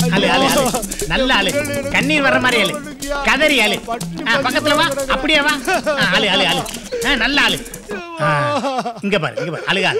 அழு அழு அழு நல்ல அழு கண்ணீர் வர்ற மாதிரி அழு கதறி அழு ஆ, பக்கத்துல வா அப்படியே வா ஆ, அழு அழு அழு ஆ, நல்ல அழு ஆ, இங்க பாரு இங்க பாரு அழுகாது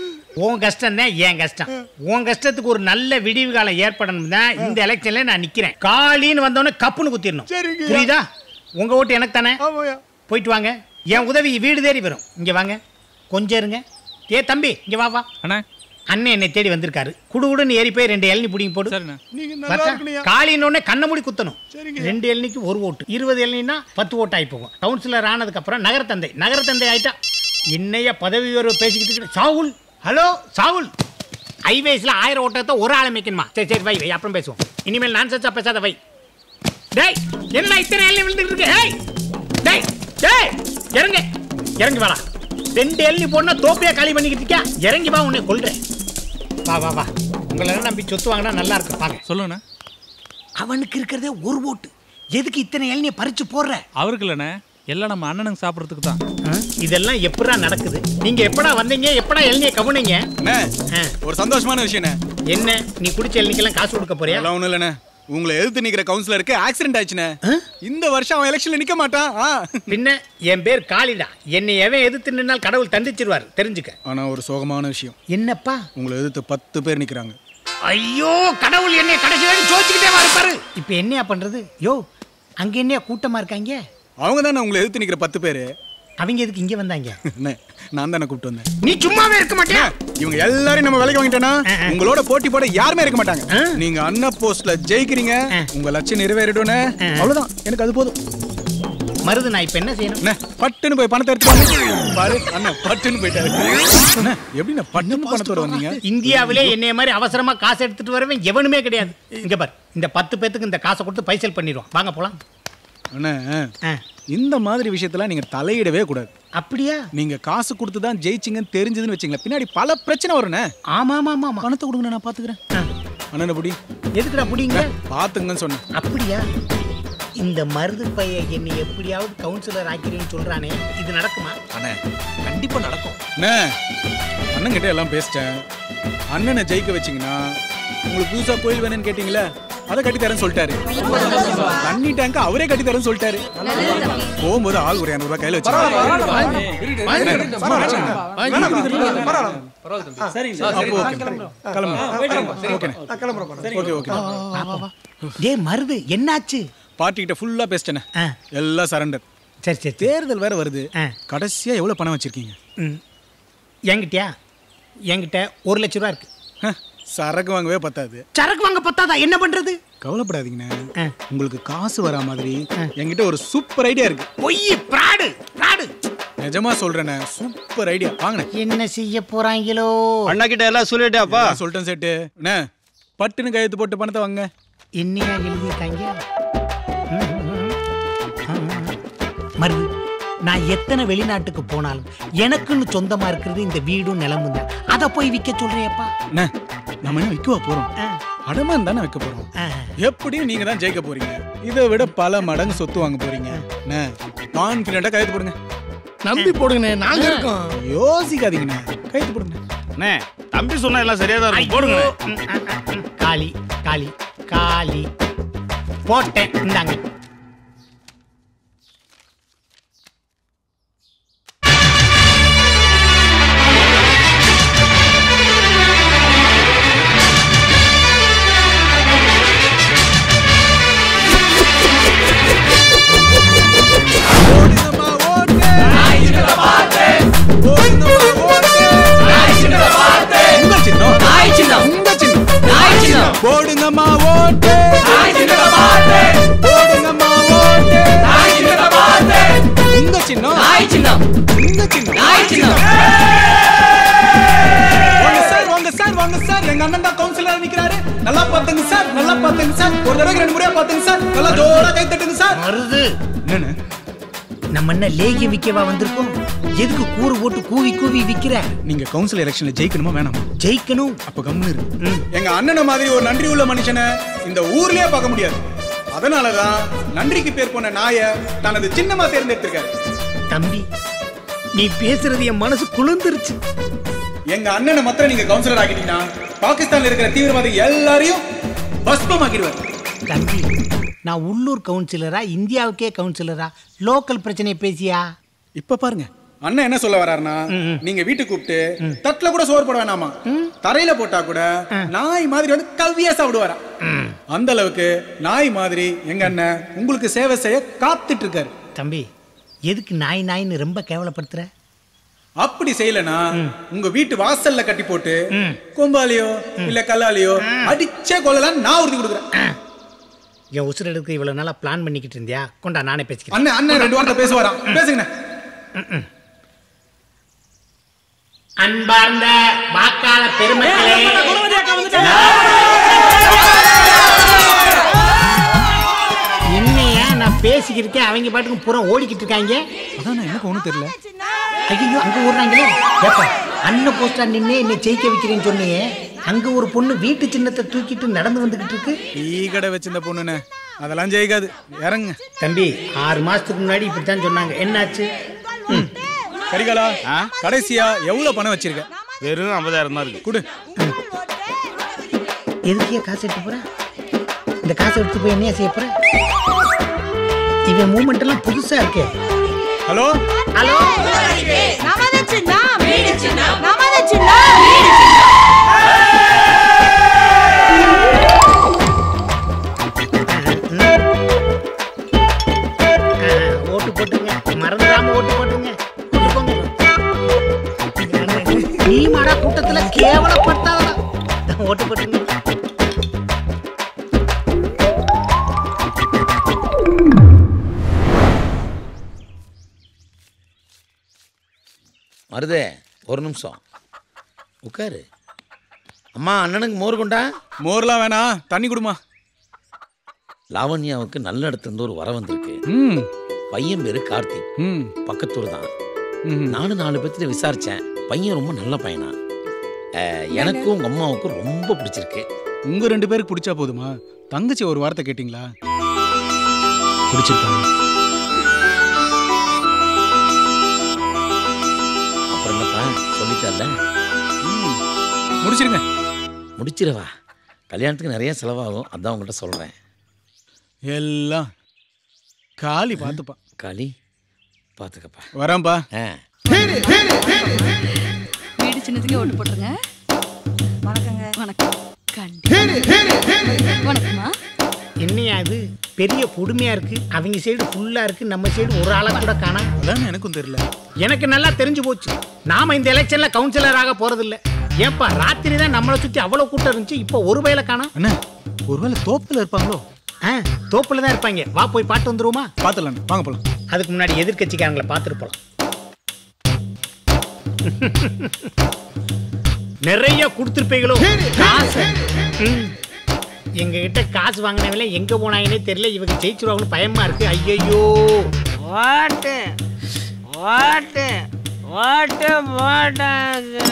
உன் கஷ்டம் தான் என் கஷ்டம் உன் கஷ்டத்துக்கு ஒரு நல்ல விடிவு காலம் ஏற்படணும் தான் இந்த எலெக்ஷன்ல நான் நிக்கிறேன் காலின்னு வந்தவொடனே கப்புன்னு குத்திடணும் சரிங்க. புரியுதா உங்க ஓட்டு எனக்கு தானே ஆமாயா போயிட்டு வாங்க என் உதவி வீடு தேடி வரும் இங்க வாங்க கொஞ்சம் இருங்க ஏ தம்பி இங்க வா வா அண்ணா அண்ணன் என்னை தேடி வந்திருக்காரு குடுகுடுன்னு ஏறி போய் ரெண்டு இளநி பிடிங்கி போடு சரிண்ணா நீங்க நல்லா பார்த்தா? இருக்கணையா காலினோடனே கண்ணை மூடி குத்தணும் சரிங்க. ரெண்டு இளநிக்கு ஒரு ஓட்டு இருபது இளநினா பத்து ஓட்டு ஆகி போகும் கவுன்சிலர் ஆனதுக்கு அப்புறம் நகரத்தந்தை நகரத்தந்தை ஆயிட்டா என்னைய பதவி உயர்வு பேசிக்கிட்டு இருக்கிற சாகுல் ஹலோ சாகுல் ஹைவேஸ்ல ஆயிரம் ஓட்டத்தை ஒரு ஆளை மேய்க்கணுமா சரி சரி வை வை அப்புறம் பேசுவோம் இனிமேல் நான் சச்சா பேசாத வை டேய் என்ன இத்தனை இளநி விழுந்துட்டு இருக்கு ஏய் டேய் டேய் இறங்கு இறங்கி வாடா ரெண்டு இளநி போனா தோப்பியா காலி பண்ணிக்கிட்டு இருக்கியா இறங்கி வா உன்னை கொல்றேன் வா வா வா உங்களை நம்பி சொத்து வாங்கினா நல்லா இருக்கும் பாருங்க சொல்லுங்கண்ணா அவனுக்கு இருக்கிறதே ஒரு ஓட்டு எதுக்கு இத்தனை இளநியை பறிச்சு போடுற அவருக்கு இல்லைண்ணே எல்லாம் நம்ம அண்ணனுக்கு சாப்பிட்றதுக்கு தான் இதெல்லாம் எப்படா நடக்குது நீங்க எப்படா வந்தீங்க எப்படா இளநியை கவுனீங்க அண்ணே ஆ. ஒரு சந்தோஷமான விஷயண்ணே என்ன நீ குடிச்ச இளநிக்கெல்லாம் காசு கொடுக்க போறியா அதெல்லாம் ஒண்ணும் இல்லண்ணே உங்களை எதிர்த்து நிக்கிற கவுன்சிலருக்கு ஆக்சிடென்ட் ஆச்சுண்ணே இந்த வருஷம் அவன் எலெக்ஷன்ல நிக்க மாட்டான் ஆ. பின்ன என் பேர் காளிடா என்னை எவன் எதிர்த்து நின்னால் கடவுள் தண்டிச்சிருவார் தெரிஞ்சுக்க ஆனா ஒரு சோகமான விஷயம் என்னப்பா உங்களை எதிர்த்து பத்து பேர் நிக்கிறாங்க ஐயோ கடவுள் என்னை கடைசி வரைக்கும் சோச்சிக்கிட்டே இருப்பாரு இப்போ என்னையா பண்றது யோ அங்க என்னையா கூட்டமா இருக்காங்க அவங்க தானே உங்களை எதிர்த்து நிக்கிற பத்து பேரு அவங்க எதுக்கு இங்க வந்தாங்க அண்ணே நான் தானே கூப்பிட்டு வந்தேன் நீ சும்மாவே இருக்க மாட்டியா இவங்க எல்லாரையும் நம்ம வேலைக்கு வாங்கிட்டோம்னா ஆ, ஆ. உங்களோட போட்டி போட யாருமே இருக்க மாட்டாங்க ஆ. நீங்க அண்ணா போஸ்ட்ல ஜெயிக்கிறீங்க ஆ. உங்க லட்சியம் நிறைவேறிடும்னே ஆ. அவ்வளவுதான் எனக்கு அது போதும் மருது நான் இப்ப என்ன செய்யணும் அண்ணே பட்டுன்னு போய் பணத்தை எடுத்து பாரு அண்ணா பட்டுன்னு போயிட்டாரு அண்ணே எப்படிண்ணே பட்டுன்னு பணத்தோட வந்தீங்க இந்தியாவிலே என்னைய மாதிரி அவசரமா காசு எடுத்துட்டு வரவன் எவனுமே கிடையாது இங்க பார் இந்த பத்து பேத்துக்கு இந்த காசை கொடுத்து பைசல் பண்ணிடுவோம் வாங்க போலாம் அண்ணே ஆ, இந்த மாதிரி விஷயத்துல நீங்க தலையிடவே கூடாது அப்படியா நீங்க காசு கொடுத்து தான் ஜெயிச்சிங்கன்னு தெரிஞ்சதுன்னு வச்சுங்களேன் பின்னாடி பல பிரச்சனை வரும்ண்ணே ஆமா ஆமா ஆமா ஆமா பணத்தை கொடுங்க நான் பாத்துக்கிறேன் ஆ, அண்ணன் எப்படி எதுக்குடா புடிங்க பாத்துங்கன்னு சொன்னேன் அப்படியா இந்த மருது பைய என்னை எப்படியாவது கவுன்சிலர் ஆக்கிறேன்னு சொல்றானே இது நடக்குமா அண்ணே கண்டிப்பா நடக்கும் அண்ணே அண்ணன் கிட்ட எல்லாம் பேசிட்டேன் அண்ணனை ஜெயிக்க வச்சீங்கன்னா உங்களுக்கு புதுசா கோயில் வேணும்னு கேட்டீங்களே அதை கட்டி தரேன்னு சொல்லிட்டாரு தண்ணி டேங்க அவரே கட்டி தரேன்னு சொல்லிட்டாரு போகும்போது ஆள் ஒரு இரநூறுவா கையில வச்சு அப்போ ஓகே கிளம்புங்க ஓகே ஓகே ஓகே டேய் மருது என்னாச்சு பார்ட்டிகிட்ட ஃபுல்லா பேசிட்டேனே ஆ, எல்லாம் சரண்டர் சரி சரி சரி. தேர்தல் வேற வருது ஆ. கடைசியா எவ்வளவு பணம் வச்சிருக்கீங்க ம். என்கிட்டயா என்கிட்ட ஒரு லட்ச ரூபா இருக்கு ஹ, சரக்கு வாங்கவே பத்தாது சரக்கு வாங்க பத்தாதா என்ன பண்றது கவலைப்படாதீங்கண்ணே ஆ. உங்களுக்கு காசு வரா மாதிரி என்கிட்ட ஒரு சூப்பர் ஐடியா இருக்கு பொய் பிராடு பிராடு நிஜமா சொல்றேனே சூப்பர் ஐடியா வாங்கண்ணே என்ன செய்ய போறாங்களோ அண்ணா கிட்ட எல்லாம் சொல்லிட்டாப்பா நான் சொல்லிட்டேன் சேட்டு அண்ணே பட்டுன்னு கையெழுத்து போட்டு பணத்தை வாங்க என்னையா எழுதியிருக்காங்க ம், ம், ம். ஆ, ஆ. மருது நான் எத்தனை வெளிநாட்டுக்கு போனாலும் எனக்குன்னு சொந்தமா இருக்கிறது இந்த வீடும் நிலமும் தான் அதை போய் விற்க சொல்றியப்பா அண்ணே நம்ம என்ன விற்கவா போறோம் ஆ, அடமான் தானே வைக்க போறோம் ஆ. எப்படியும் நீங்க தான் ஜெயிக்க போறீங்க இதை விட பல மடங்கு சொத்து வாங்க போறீங்க அண்ணே கான்ஃபிடண்டா கையெழுத்து போடுங்க நம்பி போடுங்கண்ணே நாங்க இருக்கோம் யோசிக்காதீங்கண்ணே கையெழுத்து போடுங்க அண்ணே தம்பி சொன்னா எல்லாம் சரியா தான் இருக்கும் போடுங்க ஐயோ. ம், ஆ, ஆ, ம். காளி காளி காளி போட்டேன் இந்தாங்க ஓடுங்கம்மா, ஓட்டு. ஓடுங்கம்மா, ஓட்டு. உங்க சின்னம். உங்க சின்னம். போடுங்கம்மா ஓட்டு போடுங்கம்மா ஓட்டு உங்க சின்னம் உங்க சின்னம் வாங்க சார் வாங்க சார் வாங்க சார் எங்க அண்ணன் தான் கவுன்சிலர் நிக்கிறாரு நல்லா பாத்துங்க சார் நல்லா பாத்துங்க சார் ஒரு தடவை ரெண்டு முறையா பாத்துங்க சார் நல்லா ஜோரா கை தட்டுங்க சார் மருது என்னன்னு நம்ம என்ன லேகிய விற்கவா வந்திருக்கோம் எதுக்கு கூறு போட்டு கூவி கூவி விக்கிற நீங்க கவுன்சில் எலெக்ஷன்ல ஜெயிக்கணுமா வேணாமா ஜெயிக்கணும் அப்ப கம்முன்னு இருக்கு ம். எங்க அண்ணனை மாதிரி ஒரு நன்றி உள்ள மனுஷனை இந்த ஊர்லயே பார்க்க முடியாது அதனாலதான் நன்றிக்கு பேர் போன நாய தனது சின்னமா தேர்ந்தெடுத்திருக்காரு தம்பி நீ பேசுறது என் மனசு குளிர்ந்துருச்சு எங்க அண்ணனை மாத்திரம் நீங்க கவுன்சிலர் ஆக்கிட்டீங்கன்னா பாகிஸ்தான்ல இருக்கிற தீவிரவாதி எல்லாரையும் பஸ்மமாக்கிடுவார் தம்பி நான் உள்ளூர் கவுன்சிலரா இந்தியாவுக்கே கவுன்சிலரா லோக்கல் பிரச்சனையை பேசியா இப்ப பாருங்க அண்ணன் என்ன சொல்ல வர்றாருன்னா நீங்க வீட்டுக்கு கூப்பிட்டு தட்டுல கூட சோறு போட வேணாமா தரையில போட்டா கூட நாய் மாதிரி வந்து கவ்வியா சாப்பிடுவாரா அந்த அளவுக்கு நாய் மாதிரி எங்க அண்ணன் உங்களுக்கு சேவை செய்ய காத்துட்டு இருக்காரு தம்பி எதுக்கு நாய் நாயின்னு ரொம்ப கேவலப்படுத்துற அப்படி செய்யலனா உங்க வீட்டு வாசல்ல கட்டி போட்டு கொம்பாலியோ இல்ல கல்லாலியோ அடிச்சே கொள்ளலாம் நான் உறுதி கொடுக்குறேன் என் உசுர் எடுக்க இவ்வளவு நாளா பிளான் பண்ணிக்கிட்டு இருந்தியா கொண்டா நானே பேசிக்கிறேன் அண்ணன் அண்ணன் ரெண்டு வார்த்தை பேசுவாராம் பேசுங்க அன்பார்ந்த வாக்காள பெருமக்களே என்னையா நான் பேசிக்கிட்டு இருக்கேன் அவங்க பாட்டுக்கு புறம் ஓடிக்கிட்டு இருக்காங்க அதான் எனக்கு ஒண்ணும் தெரியல ஐயோ அங்க ஓடுறாங்களே ஏப்பா அண்ணன் போஸ்டா நின்னே என்னை ஜெயிக்க வைக்கிறேன்னு சொன்னியே அங்க ஒரு பொண்ணு வீட்டு சின்னத்தை தூக்கிட்டு நடந்து வந்துகிட்டு இருக்கு டீ கடை வச்சிருந்த பொண்ணுன்னு அதெல்லாம் ஜெயிக்காது இறங்க தம்பி ஆறு மாசத்துக்கு முன்னாடி இப்படித்தான் சொன்னாங்க என்னாச்சு ம். கரிகாலா கடைசியா எவ்வளவு பணம் வச்சிருக்க வெறும் ஐம்பதாயிரம் தான் இருக்கு குடு எதுக்கே காசு எடுத்து போற இந்த காசை எடுத்து போய் என்னையா செய்ய போற இவன் மூமெண்ட் எல்லாம் புதுசா இருக்கே ஹலோ ஹலோ நமது சின்னம் வீடு சின்னம் நமது சின்னம் வீடு ஓட்டு போட்டுங்க மறந்துடாம ஓட்டு போட்டுங்க ஓட்டு போங்க நீ மாடா கூட்டத்துல கேவலப்படுத்தாதடா ஓட்டு போட்டுங்க மருதே ஒரு நிமிஷம் உட்காரு அம்மா அண்ணனுக்கு மோர் கொண்டா மோர்லாம் வேணாம் தண்ணி குடுமா லாவண்யாவுக்கு நல்ல இடத்துலேருந்து ஒரு வர வந்திருக்கு ம் பையன் பேரு கார்த்திக் ம் பக்கத்தூர் தான் ம் நானும் நாலு பேர்த்துல விசாரிச்சேன் பையன் ரொம்ப நல்ல பையனா அஹ், எனக்கும் உங்க அம்மாவுக்கும் ரொம்ப பிடிச்சிருக்கு உங்க ரெண்டு பேருக்கு பிடிச்சா போதுமா தங்கச்சி ஒரு வார்த்தை கேட்டிங்களா பிடிச்சிருக்காங்க அப்புறம் என்னப்பா சொல்லிட்டல்ல ம் முடிச்சிருங்க முடிச்சிடவா கல்யாணத்துக்கு நிறைய செலவாகும் அதான் உங்கள்கிட்ட சொல்கிறேன் எல்லாம் காலி பார்த்துப்பா காளி பார்த்துக்கப்பா வரேன்ப்பா ஆ வீடு சின்னத்துக்கே ஓட்டு போட்டுருங்க வணக்கங்க வணக்கம் கண்டி வணக்கம்மா என்னையா இது பெரிய கொடுமையா இருக்கு அவங்க சைடு ஃபுல்லா இருக்கு நம்ம சைடு ஒரு ஆளை கூட காணா அதான் எனக்கும் தெரியல எனக்கு நல்லா தெரிஞ்சு போச்சு நாம இந்த எலெக்ஷன்ல கவுன்சிலர் ஆக போறது இல்ல ஏப்பா ராத்திரி தான் நம்மளை சுத்தி அவ்வளவு கூட்டம் இருந்துச்சு இப்போ ஒரு வயல காணா அண்ணா ஒருவேளை தோப்புல இருப்பாங்களோ ஆ தோப்புல தான் இருப்பாங்க வா போய் பாட்டு வந்துருவோமா பார்த்துலாம் வாங்க போலாம் அதுக்கு முன்னாடி எதிர்க்கட்சிக்காரங்களை பார்த்துட்டு போலாம் நிறைய கொடுத்துருப்பீங்களோ காசு ம். எங்க கிட்ட காசு வாங்கினவில எங்க போனாங்கன்னே தெரியல இவங்க ஜெயிச்சிருவாங்கன்னு பயமா இருக்கு ஐயையோ ஓட்டு ஓட்டு ஓட்டு போட்டாங்க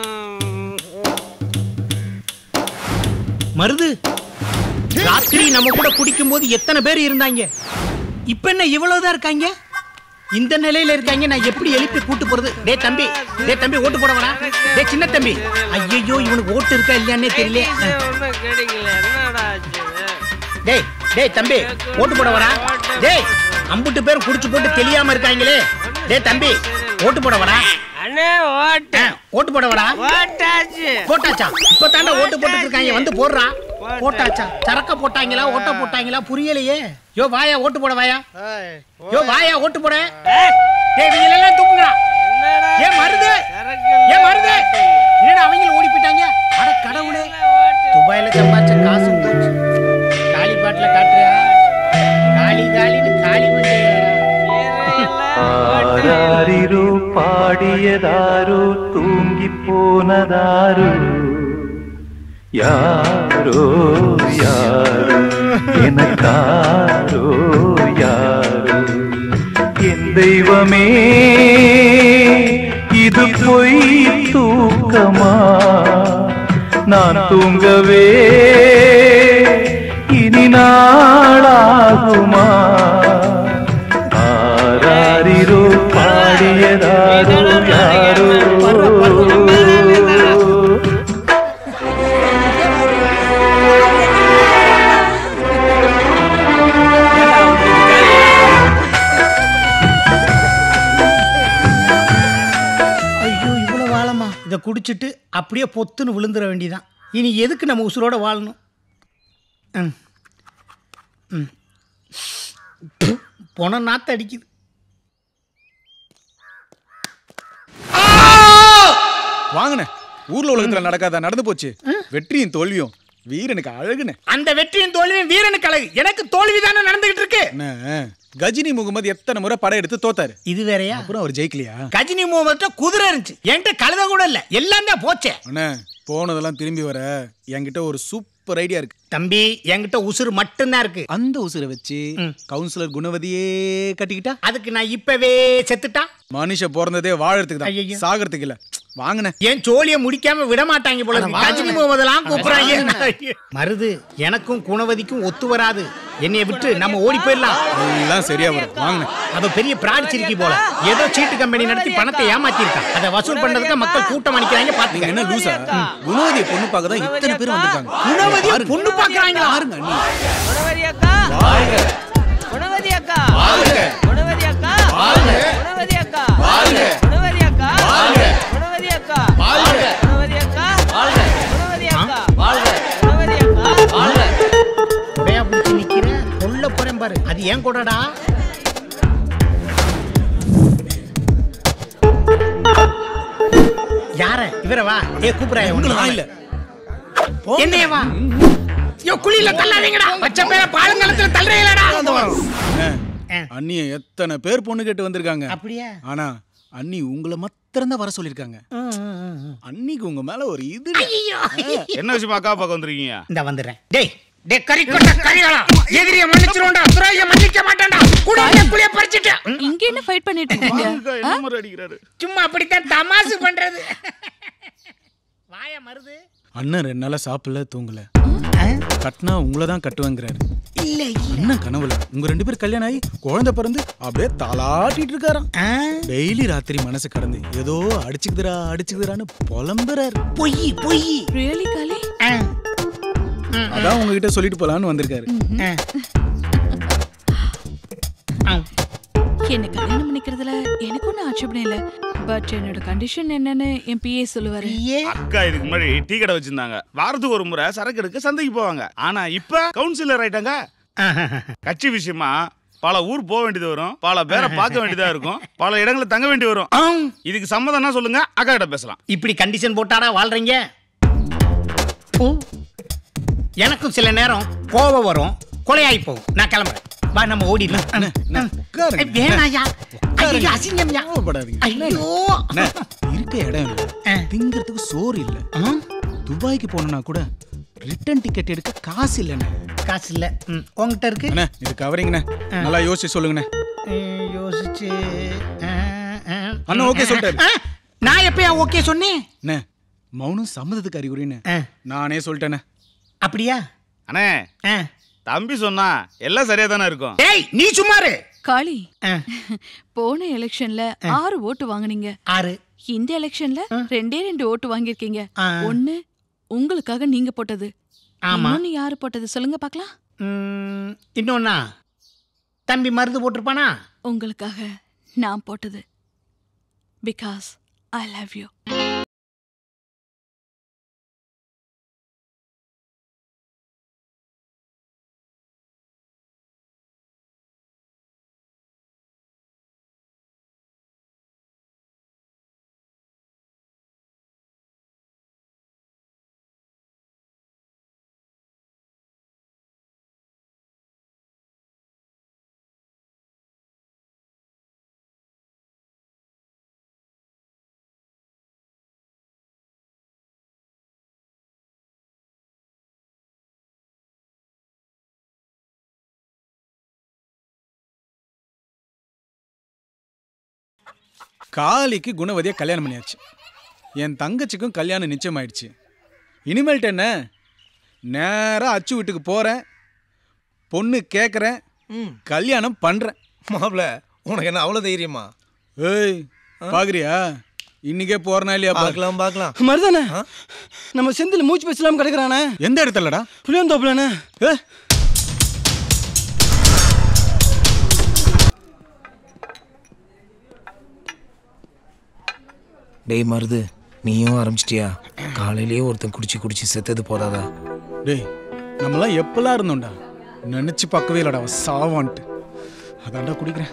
மருது ராத்திரி நம்ம கூட குடிக்கும் போது எத்தனை பேர் இருந்தாங்க இப்ப என்ன இவ்வளவுதான் இருக்காங்க இந்த நிலையில இருக்காங்க நான் எப்படி எழுப்பி கூட்டு போறது டேய் தம்பி டேய் தம்பி ஓட்டு போட வரா டேய் சின்ன தம்பி ஐயையோ இவனுக்கு ஓட்டு இருக்கா இல்லையானே தெரியல ஒன்றும் கிடைக்கல என்னடா ஆச்சு டேய் டேய் தம்பி ஓட்டு போட வரா டேய் அம்புட்டு பேர் குடிச்சு போட்டு தெரியாம இருக்காங்களே டேய் தம்பி ஓட்டு போட வரா அண்ணே ஓட்டு ஆ, ஓட்டு போட வரா ஓட்டாச்சு போட்டாச்சா இப்ப தாண்டா ஓட்டு போட்டுட்டு இருக்காங்க வந்து போடுறா போட்டாச்சா சரக்க போட்டாங்களா ஓட்ட போட்டாங்களா புரியலையே யோ வாயா ஓட்டு போட வாயா யோ வாயா ஓட்டு போட டேய் இவங்க எல்லாம் தூக்குங்கடா ஏன் மருது ஏன் மருது என்னடா அவங்க ஓடி போயிட்டாங்க அட கடவுளே துபாயில சம்பாதிச்ச காசு போச்சு காளி பாட்டுல காட்டுறியா காளி காளின்னு காளி பண்ணியா ஆராரிரோ பாடியதாரோ தூங்கி போனதாரோ யாரோ யாரோ எனக்காரோ யாரோ என் தெய்வமே இது பொய் தூக்கமா நான் தூங்கவே இனி நாளாகுமா ஆராரிரோ பாடியதாரோ யாரோ குடிச்சிட்டு அப்படியே பொத்துன்னு விழுந்துட வேண்டியதான் இனி எதுக்கு நம்ம உசுரோட வாழணும் ம் ம் பொண நாத்த அடிக்குது வாங்கண்ணே ஊர்ல உலகத்துல நடக்காத நடந்து போச்சு வெற்றியும் தோல்வியும் வீரனுக்கு அழகுண்ணே அந்த வெற்றியின் தோல்வியும் வீரனுக்கு அழகு எனக்கு தோல்வி தானே நடந்துகிட்டு இருக்கு அண்ணே, கஜினி முகமது எத்தனை முறை படம் எடுத்து தோத்தாரு இது வேறயா அப்புறம் அவர் ஜெயிக்கலையா கஜினி முகமது குதிரை இருந்துச்சு என்கிட்ட கழுத கூட இல்ல எல்லாம் தான் போச்சே அண்ணே போனதெல்லாம் திரும்பி வர என்கிட்ட ஒரு சூப்பர் ஐடியா இருக்கு தம்பி என்கிட்ட உசுறு மட்டும்தான் இருக்கு அந்த உசுரை வச்சு கவுன்சிலர் குணவதியே கட்டிக்கிட்டா அதுக்கு நான் இப்பவே செத்துட்டா மனுஷ பிறந்ததே வாழறதுக்கு ஐயையோ. தான் சாகிறதுக்கு இல்ல வாங்கண்ணே ஏன் சோழிய முடிக்காம விட மாட்டாங்க போல இருக்கு. கஜினி முகமதெல்லாம் கூப்பிடுறாங்க மருது எனக்கும் குணவதிக்கும் ஒத்து வராது என்னைய விட்டு நம்ம ஓடி போயிடலாம் எல்லாம் சரியா வரும் வாங்கண்ணே அவ பெரிய பிராடிச்சிருக்கி போல ஏதோ சீட்டு கம்பெனி நடத்தி பணத்தை ஏமாத்திருக்கான் அதை வசூல் பண்றதுக்கு மக்கள் கூட்டம் அடிக்கிறாங்க நீங்க பாத்துங்க என்ன லூசா குணவதியை பொண்ணு பார்க்க தான் இத்தனை பேர் வந்திருக்காங்க குணவதியை பாருங்க. பொண்ணு பார்க்கறாங்களா? பாருங்க அண்ணி குணவதி அக்கா குணவதி அக்கா குணவதி அக்கா குணவதி அக்கா குணவதி அக்கா குணவதி அக்கா குணவதி அக்கா குணவதி அக்கா குணவதி அக்கா உடையா பிடிச்சி நிக்கிற கொல்ல போறேன் பாரு அது ஏன் கூடடா யார இவர வா ஏ கூப்பிடாய உங்களை நான் இல்ல என்னைய வா யோ குழியில தள்ளாதீங்கடா பச்சை பேர பாலங்கலத்துல தள்ளுறீங்களடா அண்ணே, ஆ. அண்ணிய எத்தனை பேர் பொண்ணு கேட்டு வந்திருக்காங்க அப்படியா ஆனா அண்ணி உங்களை மாத்திரம் தான் வர சொல்லிருக்காங்க அன்னிக்கு உங்க மேல ஒரு இது என்ன விஷயம் அக்கா பார்க்க வந்திருக்கீங்க இந்த வந்துடுறேன் டேய் டே கறி கொட்ட கறிகளா எதிரிய மன்னிச்சிருவோம்டா துரோகிய மன்னிக்க மாட்டேன்டா குடிய குளிய பறிச்சிட்டு இங்க என்ன ஃபைட் பண்ணிட்டு இருக்கீங்க அக்கா என்ன மாதிரி அடிக்கிறாரு சும்மா அப்படித்தான் தமாசு பண்றது வாய மருது அண்ணன் ரெண்டு நாளா சாப்பிடல தூங்கல கட்டினா உங்களை தான் கட்டுவேங்கிறாரு இல்ல அண்ணன் கனவுல உங்க ரெண்டு பேர் கல்யாணம் ஆகி குழந்தை பிறந்து அப்படியே தலாட்டிட்டு இருக்காராம் டெய்லி ராத்திரி மனசு கடந்து ஏதோ அடிச்சுக்குதுடா அடிச்சுக்குதுடான்னு புலம்புறாரு பொய் பொய் ரியலி காலி அதான் உங்ககிட்ட சொல்லிட்டு போலான்னு வந்திருக்காரு என்ன கல்யாணம் பண்ணிக்கிறதுல எனக்கு ஒன்றும் ஆட்சேபணம் இல்லை பட் என்னோட கண்டிஷன் என்னன்னு என் பிஏ சொல்லுவாரு அக்கா இதுக்கு முன்னாடி டீ கடை வச்சிருந்தாங்க வாரத்துக்கு ஒரு முறை சரக்கு எடுக்க சந்தைக்கு போவாங்க ஆனா இப்ப கவுன்சிலர் ஆயிட்டாங்க கட்சி விஷயமா பல ஊர் போக வேண்டியது வரும் பல பேரை பார்க்க வேண்டியதா இருக்கும் பல இடங்களில் தங்க வேண்டி வரும் இதுக்கு சம்மதம்னா சொல்லுங்க அக்கா கிட்ட பேசலாம் இப்படி கண்டிஷன் போட்டாடா வாழ்றீங்க ஓ. எனக்கும் சில நேரம் கோபம் வரும் கொலையாகி போகும் நான் கிளம்புறேன் வா நம்ம ஓடிடலாம் உட்காருங்க. ஏய், வேணாயா ஐயோ அசிங்கம்யா கோவப்படாதீங்க. ஐயோ அண்ணே, இருக்க இடம் இல்ல திங்கிறதுக்கு சோறு இல்ல துபாய்க்கு போனா கூட ரிட்டர்ன் டிக்கெட் எடுக்க காசு இல்லண்ணே காசு இல்ல ம், உன்கிட்ட இருக்கு அண்ணே இது கவரிங்கண்ணே நல்லா யோசிச்சு சொல்லுங்கண்ணே ம், யோசிச்சு ஆ, ஆ, அண்ணா ஓகே சொல்லிட்டாரு ஆ, நான் எப்பயா ஓகே சொன்னேன் அண்ணே மௌனம் சம்மதத்துக்கு அறிகுறின்னு ஆ, நானே சொல்லிட்டேனே அப்படியா அண்ணே ஆ. தம்பி சொன்னா எல்லாம் சரியா தானே இருக்கும் டேய் நீ சும்மாரு காளி ஆ, போன எலெக்ஷன்ல ஆறு ஓட்டு வாங்குனீங்க ஆறு இந்த எலெக்ஷன்ல ரெண்டே ரெண்டு ஓட்டு வாங்கியிருக்கீங்க ஆ. ஒண்ணு உங்களுக்காக நீங்க போட்டது ஆமா. இன்னொன்னு யாரு போட்டது சொல்லுங்க பார்க்கலாம் ம், இன்னொன்னா தம்பி மருந்து போட்டிருப்பானா உங்களுக்காக நான் போட்டது பிகாஸ் ஐ லவ் யூ காளிக்கு குணவதியை கல்யாணம் பண்ணியாச்சு என் தங்கச்சிக்கும் கல்யாணம் நிச்சயமாயிடுச்சு இனிமேல்ட்டு என்ன நேரா அச்சு வீட்டுக்கு போறேன் பொண்ணு கேட்குறேன் கல்யாணம் பண்றேன் மாப்ள உனக்கு என்ன அவ்வளவு தைரியமா ஏய் பாக்குறியா இன்னைக்கே போறனா இல்லையா பாரு. பார்க்கலாம் பார்க்கலாம் மருதானே நம்ம செந்தில் மூச்சு பேசலாம கிடக்குறானே எந்த இடத்துலடா புளியந்தோப்புலண்ணே ஏ டேய் மருது நீயும் ஆரம்பிச்சிட்டியா காலையிலேயே ஒருத்தன் குடிச்சு குடிச்சு செத்தது போதாதா டேய் நம்மலாம் எப்பெல்லாம் இருந்தோம்டா நினைச்சு பார்க்கவே இல்லடா அவன் சாவான்ட்டு அதான்டா குடிக்கிறேன்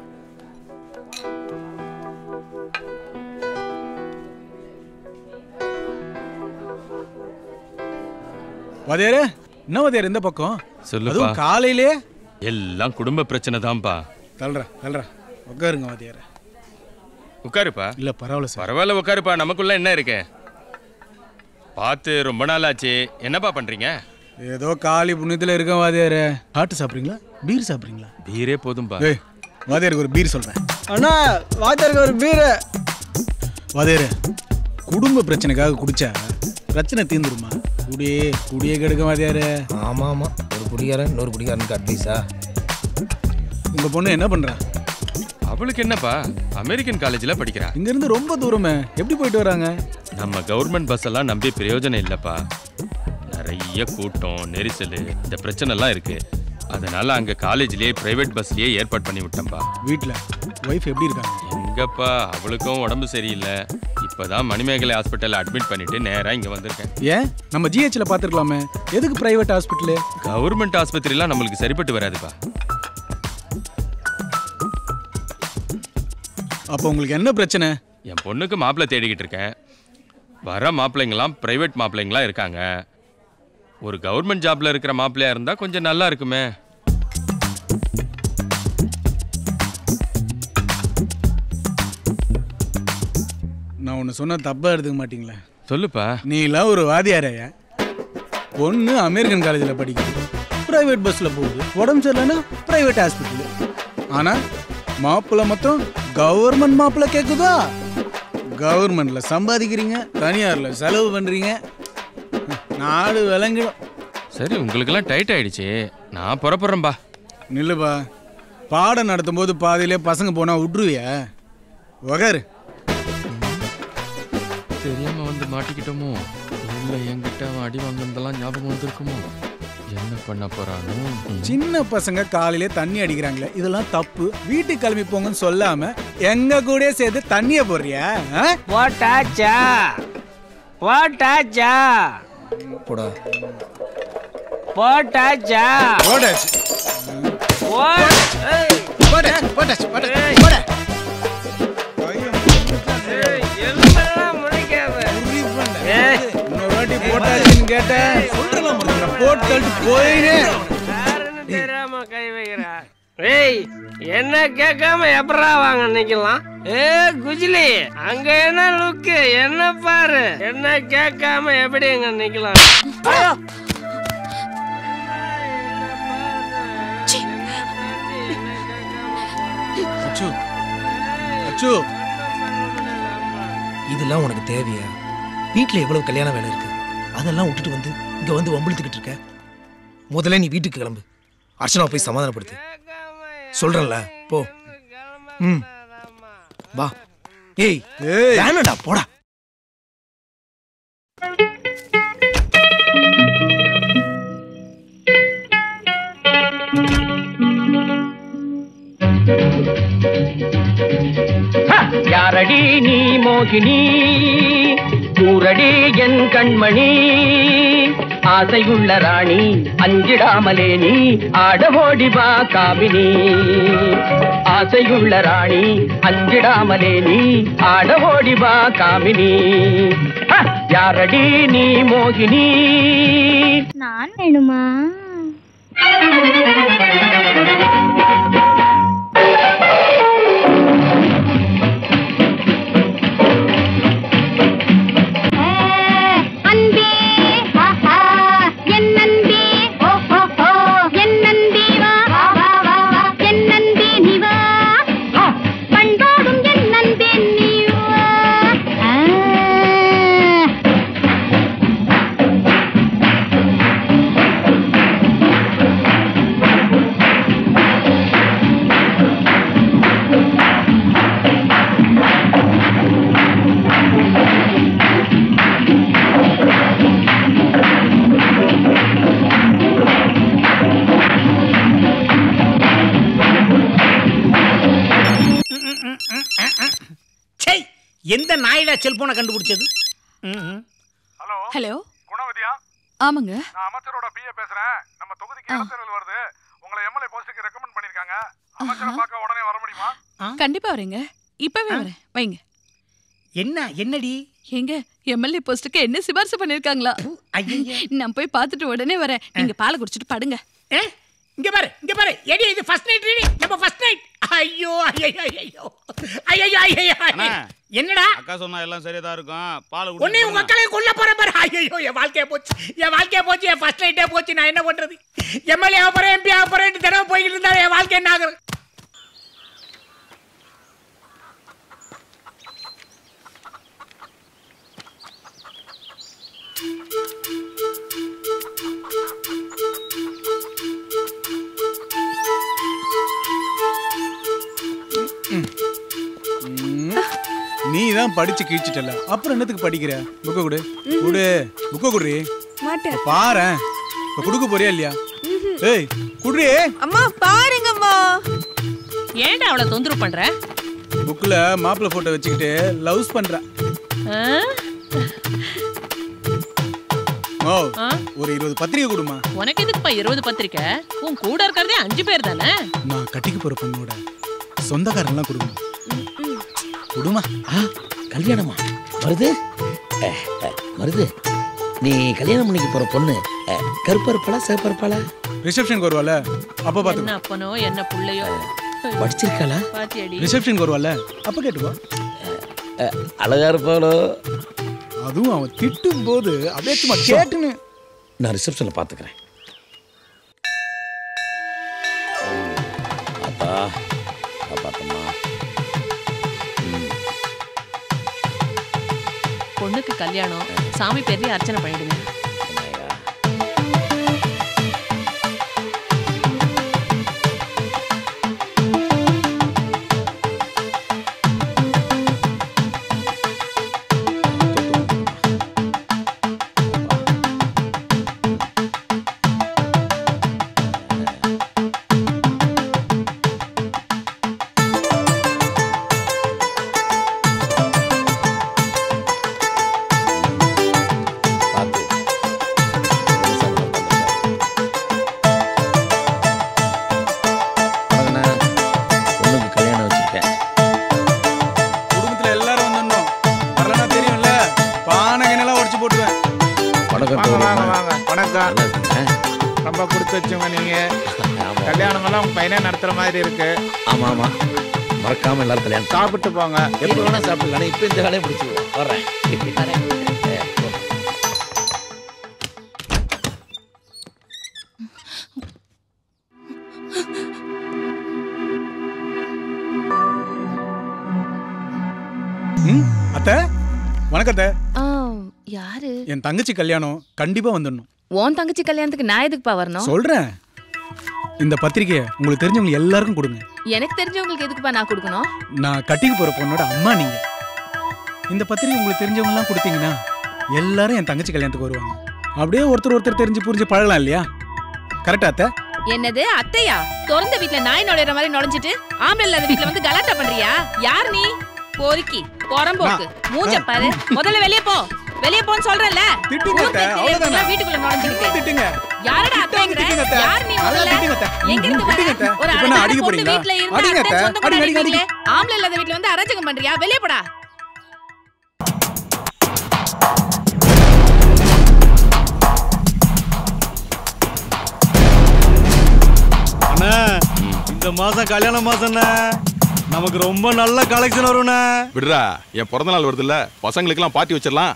வாதியாரே என்ன வாதியார் இந்த பக்கம் சொல்லுப்பா அதுவும் காலையிலே எல்லாம் குடும்ப பிரச்சனை தான்ப்பா தள்ளுறா தள்ளுறா உட்காருங்க வாதியார உட்காருப்பா இல்ல பரவாயில்ல சார் பரவாயில்ல உட்காருப்பா நமக்குள்ள என்ன இருக்கு பார்த்து ரொம்ப நாள் ஆச்சு என்னப்பா பண்றீங்க ஏதோ காலி புண்ணியத்துல இருக்கேன் வாதியாரே ஹாட்டு சாப்பிட்றீங்களா பீர் சாப்பிட்றீங்களா பீரே போதும்பா ஏய் வாதியாருக்கு ஒரு பீர் சொல்றேன் அண்ணா வாத்தியாருக்கு ஒரு பீரு வாதியாரே குடும்ப பிரச்சனைக்காக குடிச்சா பிரச்சனை தீர்ந்துருமா குடியே குடியே கெடுக்க வாதியாரே ஆமா ஆமா ஒரு குடிகாரன் இன்னொரு குடிகாரனுக்கு அட்வைஸா உங்க பொண்ணு என்ன பண்றா அவளுக்கு என்னப்பா அமெரிக்கன் காலேஜில் படிக்கிறா இங்க இருந்து ரொம்ப தூரமே எப்படி போயிட்டு வராங்க நம்ம கவர்மெண்ட் பஸ் எல்லாம் நம்பி பிரயோஜனம் இல்லப்பா நிறைய கூட்டம் நெரிசல் இந்த பிரச்சனை எல்லாம் இருக்கு அதனால அங்க காலேஜ்லயே பிரைவேட் பஸ்லயே ஏற்பாடு பண்ணி விட்டேன்பா வீட்ல ஒய்ஃப் எப்படி இருக்காங்க எங்கப்பா அவளுக்கும் உடம்பு சரியில்லை இப்பதான் மணிமேகலை ஹாஸ்பிட்டல் அட்மிட் பண்ணிட்டு நேரா இங்க வந்திருக்கேன் ஏன் நம்ம ஜிஹெச்ல பாத்துருக்கலாமே எதுக்கு பிரைவேட் ஹாஸ்பிட்டலு கவர்மெண்ட் ஆஸ்பத்திரிலாம் நம்மளுக்கு சரிப்பட்டு வராதுப்பா அப்போ உங்களுக்கு என்ன பிரச்சனை என் பொண்ணுக்கு மாப்பிள்ளை தேடிக்கிட்டு இருக்கேன் வர மாப்பிள்ளைங்களாம் பிரைவேட் மாப்பிள்ளைங்களா இருக்காங்க ஒரு கவர்மெண்ட் ஜாப்ல இருக்கிற மாப்பிள்ளையா இருந்தா கொஞ்சம் நல்லா இருக்குமே நான் ஒன்று சொன்னா தப்பா எடுத்துக்க மாட்டீங்களே சொல்லுப்பா நீலாம் ஒரு வாதியாரையா பொண்ணு அமெரிக்கன் காலேஜில் படிக்குது பிரைவேட் பஸ்ஸில் போகுது உடம்பு சரியில்லைன்னா பிரைவேட் ஹாஸ்பிட்டல் ஆனால் மாப்பிள்ளை மொத்தம் கவர்மெண்ட் மாப்பிள்ளை கேட்குதா கவர்மெண்ட்ல சம்பாதிக்கிறீங்க தனியார்ல செலவு பண்றீங்க நாடு விளங்கிடும் சரி உங்களுக்கெல்லாம் டைட் ஆயிடுச்சு நான் புறப்படுறேன்பா நில்லுப்பா பாடம் நடத்தும் போது பாதியிலே பசங்க போனா விட்டுருவிய உகாரு தெரியாம வந்து மாட்டிக்கிட்டோமோ இல்ல என்கிட்ட அவன் அடி வாங்கினதெல்லாம் ஞாபகம் வந்திருக்குமோ என்ன பண்ண போறானோ சின்ன பசங்க காலையிலே தண்ணி அடிக்கிறாங்களே இதெல்லாம் தப்பு வீட்டுக்கு கிளம்பி போங்கன்னு சொல்லாம எங்க கூட சேர்த்து தண்ணிய போடுறியா ஆ? போட்டாச்சா போட்டாச்சா போடா போட்டாச்சா போடாச்சு போட் ஏய், போட்டாச்சு போட்டாச்சு போட்டாச்சு ஏய். போட ஏய், எலும்பெல்லாம் முளைக்காத. ஏய், இன்னொரு வாட்டி போட்டாச்சுன்னு கேட்டேன் சொல்றலாம் போட்டு தள்ளிட்டு போயினே யாருன்னு தெரியாம கை வைக்கிறா ஏய் என்ன கேட்காம எப்படா வாங்க நிக்கலாம் ஏ குஜிலி அங்க என்ன லுக்கு என்ன பாரு என்ன கேட்காம எப்படி அங்க நிக்கலாம் ஐயோ அச்சு அச்சு இதெல்லாம் உனக்கு தேவையா வீட்டில் எவ்வளவு கல்யாண வேலை இருக்கு அதெல்லாம் விட்டுட்டு வந்து இங்க வந்து வம்பிழுத்துக்கிட்டு இருக்க முதல்ல நீ வீட்டுக்கு கிளம்பு அர்ச்சனா போய் சமாதானப்படுத்து சொல்றேன்ல போ ம் வா ஏய் ஏய் வேணாடா போடா யாரடி நீ மோகினி கூரடி என் கண்மணி ஆசையுள்ள ராணி அஞ்சிடாமலே நீ ஆடவோடி வா காமினி ஆசையுள்ள ராணி அஞ்சிடாமலே நீ ஆடவோடி வா காமினி ஹ! யாரடி நீ மோகினி நான் வேணுமா அன்பே ஆஹா என் அன்பே ஓ ஓ ஓ என் அன்பே வா வா வா வா வா என் அன்பே நீ வா பண்பாடும் என் அன்பே நீ வா ஆ சே எந்த நாயிடா செல்போனை கண்டுபிடிச்சது ஹலோ ஹலோ குணவதியா ஆமாங்க நான் அமைச்சரோட பிஏ பேசுறேன் நம்ம தொகுதிக்கு இடைத்தேர்தல் வருது உங்களை எம்எல்ஏ போஸ்டுக்கு ரெக்கமெண்ட் பண்ணிருக்காங்க அமைச்சரை பார்க்க உடனே வர முடியுமா கண்டிப்பா வரேங்க இப்பவே வரேன் வைங்க என்ன என்னடி எங்க எம்எல்ஏ போஸ்டுக்கு என்ன சிபாரிசு பண்ணிருக்காங்களா நான் போய் பார்த்துட்டு உடனே வரேன் நீங்க பாலை குடிச்சிட்டு படுங்க ஏ இங்க பாரு இங்க பாரு எடி இது ஃபர்ஸ்ட் நைட் ரெடி நம்ம ஃபர்ஸ்ட் நைட் ஐயோ ஐயோ ஐயோ ஐயோ ஐயோ அண்ணா. என்னடா அக்கா சொன்னா எல்லாம் சரியா தான் இருக்கும் பால் உன்னை உங்க அக்களை கொல்ல போற பாரு ஐயோ என் வாழ்க்கைய போச்சு என் வாழ்க்கைய போச்சு என் ஃபர்ஸ்ட் நைட்டே போச்சு நான் என்ன பண்றது எம்எல்ஏ ஆக போறேன் எம்பி ஆக போறேன் தடவை போய்கிட்டு இருந்தா என் வாழ்க்கை என்ன ஆகுறது நீ தான் படிச்சு கிழிச்சிட்டல அப்புறம் என்னத்துக்கு படிக்கிற புக்க கொடு கொடு புக்க குடுறி மாட்டேன் பாரு இப்ப குடுக்க போறியா இல்லையா ஏய் குடுறி அம்மா பாருங்கம்மா ஏன்டா அவளை தொந்தரவு பண்ற புக்ல மாப்பிள்ளை போட்டோ வச்சுக்கிட்டு லவ்ஸ் பண்ற ஆ? ஓ ஆ? ஒரு இருபது பத்திரிக்கை கொடுமா உனக்கு எதுக்குப்பா இருபது பத்திரிக்கை உன் கூட இருக்கிறதே அஞ்சு பேர் தானே நான் கட்டிக்க போற பொண்ணோட சொந்தக்காரன்லாம் கொடுக்கணும் கொடுமா கல்யாணமா வருது அஹ், அஹ், வருது நீ கல்யாணம் பண்ணிக்க போற பொண்ணு அஹ், கருப்பா இருப்பாளா சிவப்பா இருப்பாளா ரிசப்ஷனுக்கு வருவால அப்ப பாத்து என்ன அப்பனோ என்ன புள்ளையோ படிச்சிருக்காளா பாத்தியாடி ரிசப்ஷனுக்கு வருவால அப்ப கேட்டுக்கோ அஹ், அழகா இருப்பாளோ அதுவும் அவன் திட்டும் போது அப்படியே சும்மா கேட்டுன்னு நான் ரிசப்ஷன்ல பாத்துக்கிறேன் அப்பா காப்பாத்தம்மா பொண்ணுக்கு கல்யாணம் சாமி பேர்லயே அர்ச்சனை பண்ணிடுங்க மகனா, பொண்ணுக்கு கல்யாணம் வச்சிருக்கேன் குடும்பத்துல எல்லாரும் வந்துடணும் வரலன்னா தெரியும்ல பானை கிணலாம் உடச்சு போட்டுவேன் வணக்கம் வாங்க தோழி. வாங்க வாங்க வணக்கம் நல்லா இருக்கீங்க? ரொம்ப கொடுத்து வச்சவங்க நீங்க ஆமா. கல்யாணமெல்லாம் உங்க பையனே நடத்துற மாதிரி இருக்கு ஆமா ஆமா மறக்காம எல்லாரும் கல்யாணம் சாப்பிட்டு போங்க எப்ப வேணா சாப்பிடலாம் இப்ப இந்த வேலையை முடிச்சுக்குவோம் வர்றேன் ம் அத்தை வணக்கம் அத்தை ஆ, யாரு என் தங்கச்சி கல்யாணம் கண்டிப்பா வந்துடணும் உன் தங்கச்சி கல்யாணத்துக்கு நான் எதுக்குப்பா வரணும் சொல்றேன் இந்த பத்திரிக்கையை உங்களுக்கு தெரிஞ்சவங்க எல்லாருக்கும் கொடுங்க எனக்கு தெரிஞ்சவங்களுக்கு எதுக்குப்பா நான் கொடுக்கணும் நான் கட்டிக்க போற பொண்ணோட அம்மா நீங்க இந்த பத்திரிக்கை உங்களுக்கு தெரிஞ்சவங்க எல்லாம் கொடுத்தீங்கன்னா எல்லாரும் என் தங்கச்சி கல்யாணத்துக்கு வருவாங்க அப்படியே ஒருத்தர் ஒருத்தர் தெரிஞ்சு புரிஞ்சு பழகலாம் இல்லையா கரெக்டா அத்தை என்னது அத்தையா திறந்த வீட்ல நாய் நுழையிற மாதிரி நுழைஞ்சிட்டு ஆம்பளை இல்லாத வீட்ல வந்து கலாட்டா பண்றியா யார் நீ பொறுக்கி புறம்போக்கு மூஞ்ச பாரு முதல்ல வெளிய போ வெளிய போன்னு சொல்றேன்ல திட்டுங்க அத்தை, ஊர் அவ்வளவுதானே. தெரியாதவங்க வீட்டுக்குள்ள நுழைஞ்சிருக்கு திட்டுங்க யாரடா அத்தைங்கிற திட்டுங்க அத்தை. யார் நீ நல்லா முதல்ல திட்டுங்க அத்தை. எங்க இருந்து வர திட்டுங்க அத்தை. ஒரு இப்ப நான் அழகான அடிக்க பொண்ணு போறீங்களா? வீட்ல இருந்து அடிங்க அத்தை அத்தை. சொந்தம் அடிங்க, அடிங்க, கொண்டாடுறீங்களே ஆம்பளை இல்லாத வீட்ல வந்து அராஜகம் பண்றியா வெளிய போடா அண்ணா இந்த மாசம் கல்யாண மாசம்ண்ணே நமக்கு ரொம்ப நல்ல கலெக்ஷன் வரும்ண்ணே விடுறா என் பிறந்த நாள் வருதுல்ல பசங்களுக்கெல்லாம் பார்ட்டி வச்சிடலாம்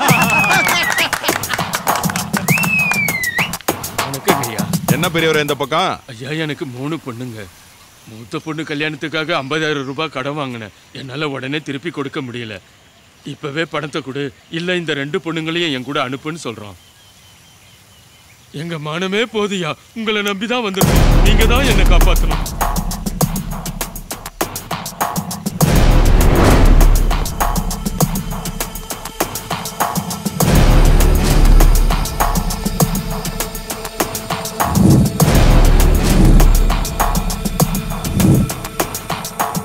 வணக்கங்க ஐயா என்ன பெரியவர் இந்த பக்கம் ஐயா எனக்கு மூணு பொண்ணுங்க மூத்த பொண்ணு கல்யாணத்துக்காக ஐம்பதாயிரம் ரூபாய் கடன் வாங்கினேன் என்னால் உடனே திருப்பி கொடுக்க முடியல இப்பவே பணத்தை கொடு இல்லை இந்த ரெண்டு பொண்ணுங்களையும் என் கூட அனுப்புன்னு சொல்றோம் எங்க மானமே போதியா உங்களை நம்பி தான் வந்திருக்கோம் நீங்க தான் என்னை காப்பாற்றணும்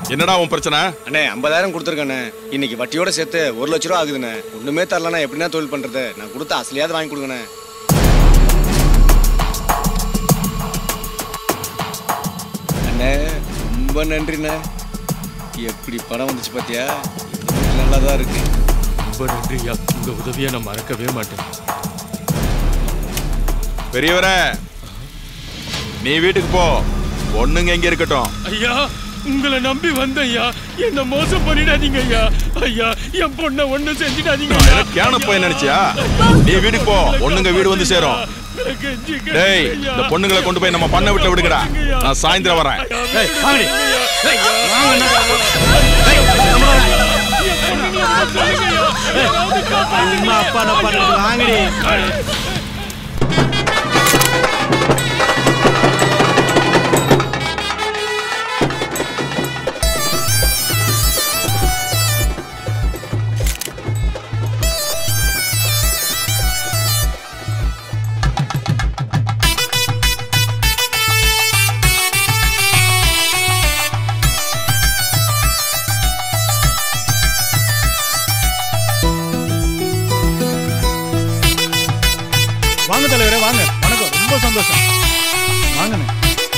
என்னடா உன் பிரச்சனை அண்ணே ஐம்பதாயிரம் கொடுத்துருக்கண்ணே இன்னைக்கு வட்டியோட சேர்த்து ஒரு லட்ச ரூபா ஆகுதுண்ணே ஒண்ணுமே தரலண்ணா எப்படிண்ணா தொழில் பண்றது நான் கொடுத்த அசலியாவது வாங்கி கொடுங்கண்ணே அண்ணே ரொம்ப நன்றிண்ணே எப்படி பணம் வந்துச்சு பாத்தியா நல்லா தான் இருக்கு ரொம்ப நன்றியா உங்க உதவியை நான் மறக்கவே மாட்டேன் பெரியவரே நீ வீட்டுக்கு போ பொண்ணுங்க எங்க இருக்கட்டும் ஐயா உங்களை நம்பி வந்தேன் ஐயா என்ன மோசம் பண்ணிடாதீங்க ஐயா ஐயா என் பொண்ணை ஒண்ணு செஞ்சிடாதீங்க ஐயா கேன போய் நினைச்சியா நீ வீட்டுக்கு போ பொண்ணுங்க வீடு வந்து சேரும் டேய் இந்த பொண்ணுங்களை கொண்டு போய் நம்ம பண்ண வீட்டுல விடுங்கடா நான் சாயந்தரம் வரேன் அம்மா அப்பா நான் பண்ணுறது வாங்கடி வாங்க தலைவரே வாங்க வணக்கம் ரொம்ப சந்தோஷம் வாங்கண்ணே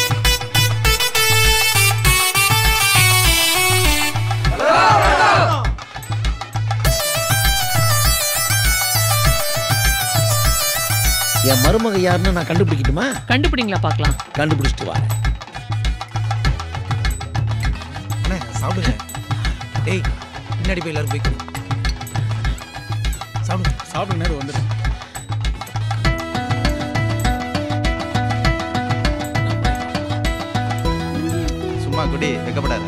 என் மருமக யாருன்னு நான் கண்டுபிடிக்கட்டுமா கண்டுபிடிங்களா பார்க்கலாம் கண்டுபிடிச்சிட்டு வரேன் அண்ணே சாப்பிடுங்க டேய் பின்னாடி போய் எல்லாரும் போய் குடி. சாப்பிடுங்க சாப்பிடுங்க நேரம் வந்துட்டேன் சும்மா குடி வெக்கப்படாத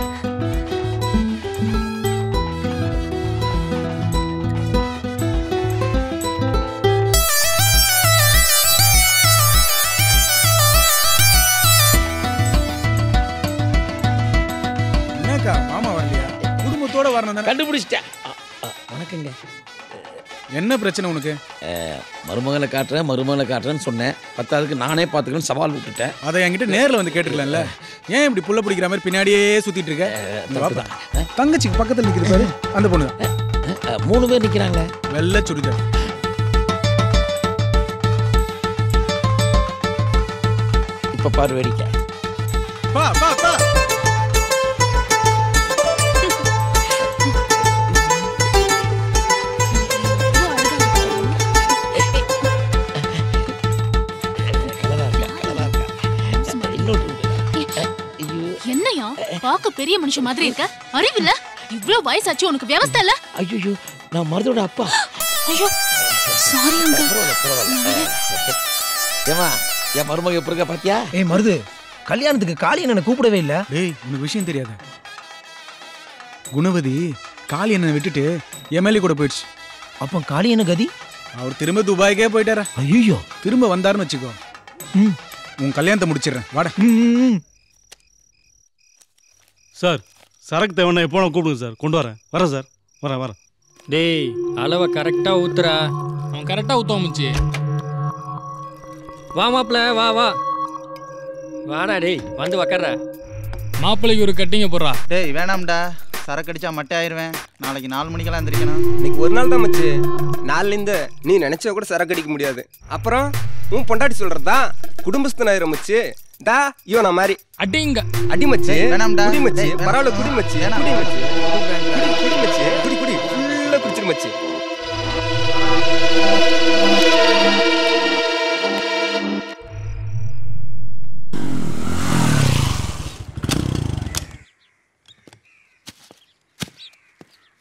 என்னக்கா மாமா வரலையா குடும்பத்தோட வரணும் தானே கண்டுபிடிச்சிட்டேன் வணக்கங்க என்ன பிரச்சனை உனக்கு மருமகளை காட்டுறேன் மருமகளை காட்டுறேன்னு சொன்னேன் பத்தாவதுக்கு நானே பார்த்துக்கணும்னு சவால் விட்டுட்டேன் அதை என்கிட்ட நேர்ல வந்து கேட்டுக்கலாம்ல ஏன் இப்படி புள்ள பிடிக்கிற மாதிரி பின்னாடியே சுத்திட்டு இருக்க இந்த வாப்பா. தங்கச்சிக்கு பக்கத்துல நிக்குது பாரு அந்த பொண்ணு மூணு பேர் நிக்கிறாங்களே வெள்ளை சுடிதார் இப்ப பாரு வேடிக்கை பா பா பா என்னையா பார்க்க பெரிய மனுஷன் மாதிரி இருக்க அறிவில்ல இவ்ளோ வயசாச்சு உனக்கு வியவஸ்தை இல்ல ஐயோ நான் மருதோட அப்பா ஐயோ சாரி ஏமா என் மருமக எப்படி இருக்கா பாத்தியா ஏய் மருது கல்யாணத்துக்கு காளி என்ன கூப்பிடவே இல்ல டேய் உனக்கு விஷயம் தெரியாது குணவதி காளி என்ன விட்டுட்டு எம்எல்ஏ கூட போயிடுச்சு அப்போ காளி என்ன கதி அவர் திரும்ப துபாய்க்கே போயிட்டாரா ஐயோ திரும்ப வந்தாருன்னு வச்சுக்கோ உன் கல்யாணத்தை முடிச்சிடுறேன் வாடா சார் சரக்கு தேவைன்னா எப்போ நான் கூப்பிடுங்க சார் கொண்டு வரேன் வரேன் சார் வரேன் வரேன் டேய் அளவை கரெக்டா ஊத்துறா அவன் கரெக்டா ஊத்துவான் மச்சி வா மாப்பிள வா வா வாடா டேய் வந்து உக்கார மாப்பிள்ளைக்கு ஒரு கட்டிங்க போடுறா டேய் வேணாம்டா சரக்கு அடிச்சா மட்டை ஆயிருவேன் நாளைக்கு நாலு மணிக்கெல்லாம் எந்திரிக்கணும் இன்னைக்கு ஒரு நாள் தான் மச்சு நாலுலேருந்து நீ நினைச்சா கூட சரக்கு அடிக்க முடியாது அப்புறம் உன் பொண்டாட்டி சொல்றதா குடும்பஸ்தனாயிரம் மச்சு டா இவன் நான் மாதிரி அடிங்க அடி மச்சு டேய், வேணாம்டா. குடி மச்சு டேய், வேணாம். பரவாயில்ல குடி மச்சு வேணாம். குடி மச்சு குடி குடி குடி மச்சு குடி குடி ஃபுல்லா குடிச்சிரு மச்சு